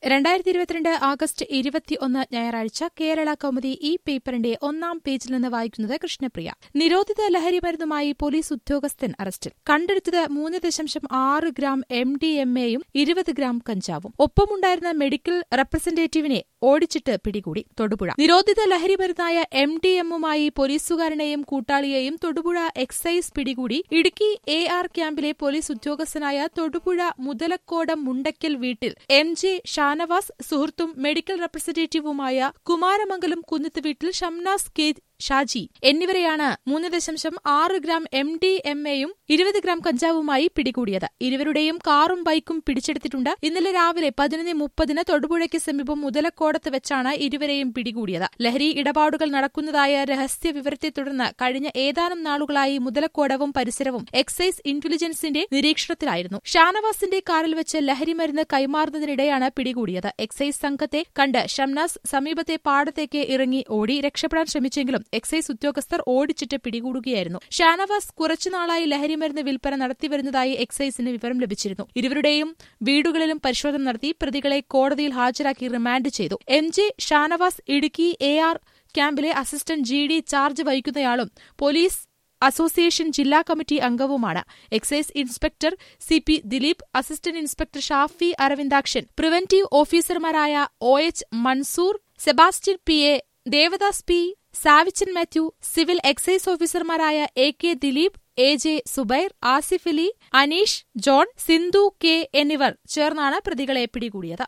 രണ്ടായിരത്തി ഇരുപത്തിരണ്ട് ആഗസ്റ്റ് ഇരുപത്തിയൊന്ന് ഞായറാഴ്ച കേരള കൗമുദി ഈ പേപ്പറിന്റെ ഒന്നാം പേജിൽ നിന്ന് വായിക്കുന്നത് കൃഷ്ണപ്രിയ നിരോധിത ലഹരി മരുന്നുമായി പോലീസ് ഉദ്യോഗസ്ഥൻ അറസ്റ്റിൽ കണ്ടെടുത്തത് മൂന്ന് ദശാംശം ആറ് ഗ്രാം എം ഡി എം എയും ഇരുപത് ഗ്രാം കഞ്ചാവും ഒപ്പമുണ്ടായിരുന്ന മെഡിക്കൽ റെപ്രസെന്റേറ്റീവിനെ ഓടിച്ചിട്ട് പിടികൂടി തൊടുപുഴ നിരോധിത ലഹരി മരുന്നായ എം ഡി എമ്മുമായി പോലീസുകാരനെയും കൂട്ടാളിയെയും തൊടുപുഴ എക്സൈസ് പിടികൂടി ഇടുക്കി എ ആർ ക്യാമ്പിലെ പോലീസ് ഉദ്യോഗസ്ഥനായ തൊടുപുഴ മുതലക്കോടം മുണ്ടയ്ക്കൽ വീട്ടിൽ എം ജെ ഷാനവാസ് സുഹൃത്തും മെഡിക്കൽ റെപ്രസെന്റേറ്റീവുമായ കുമാരമംഗലം കുന്നത്ത് വീട്ടിൽ ഷംനാസ് കെ ഷാജി എന്നിവരെയാണ് മൂന്ന് ദശാംശം ആറ് ഗ്രാം എം ഡി എം എയും ഇരുപത് ഗ്രാം കഞ്ചാവുമായി പിടികൂടിയത് ഇരുവരുടെയും കാറും ബൈക്കും പിടിച്ചെടുത്തിട്ടുണ്ട് ഇന്നലെ രാവിലെ പതിനൊന്ന് മുപ്പതിന് തൊടുപുഴയ്ക്ക് സമീപം മുതലക്കോടത്ത് വെച്ചാണ് ഇരുവരെയും പിടികൂടിയത് ലഹരി ഇടപാടുകൾ നടക്കുന്നതായ രഹസ്യ വിവരത്തെ തുടർന്ന് കഴിഞ്ഞ ഏതാനും നാളുകളായി മുതലക്കോടവും പരിസരവും എക്സൈസ് ഇന്റലിജൻസിന്റെ നിരീക്ഷണത്തിലായിരുന്നു ഷാനവാസിന്റെ കാറിൽ വെച്ച് ലഹരി മരുന്ന് കൈമാറുന്നതിനിടെയാണ് പിടികൂടിയത് എക്സൈസ് സംഘത്തെ കണ്ട് ഷംനാസ് സമീപത്തെ പാടത്തേക്ക് ഇറങ്ങി ഓടി രക്ഷപ്പെടാൻ ശ്രമിച്ചെങ്കിലും എക്സൈസ് ഉദ്യോഗസ്ഥർ ഓടിച്ചിട്ട് പിടികൂടുകയായിരുന്നു ഷാനവാസ് കുറച്ചുനാളായി ലഹരിമരുന്ന് വിൽപ്പന നടത്തിവരുന്നതായി എക്സൈസിന് വിവരം ലഭിച്ചിരുന്നു ഇരുവരുടെയും വീടുകളിലും പരിശോധന നടത്തി പ്രതികളെ കോടതിയിൽ ഹാജരാക്കി റിമാൻഡ് ചെയ്തു M J Shanavas Idukki A R ക്യാമ്പിലെ അസിസ്റ്റന്റ് ജി ഡി ചാർജ് വഹിക്കുന്നയാളും പോലീസ് അസോസിയേഷൻ ജില്ലാ കമ്മിറ്റി അംഗവുമാണ് excise inspector C P Dileep assistant inspector Shafi Aravindakshan preventive ഓഫീസർമാരായ O H Manzoor Sebastian P A Devadas P Savichan Mathew civil excise ഓഫീസർമാരായ A K Dileep A J Zubair Asif Ali Aneesh John Sindhu K എന്നിവർ ചേർന്നാണ് പ്രതികളെ പിടികൂടിയത്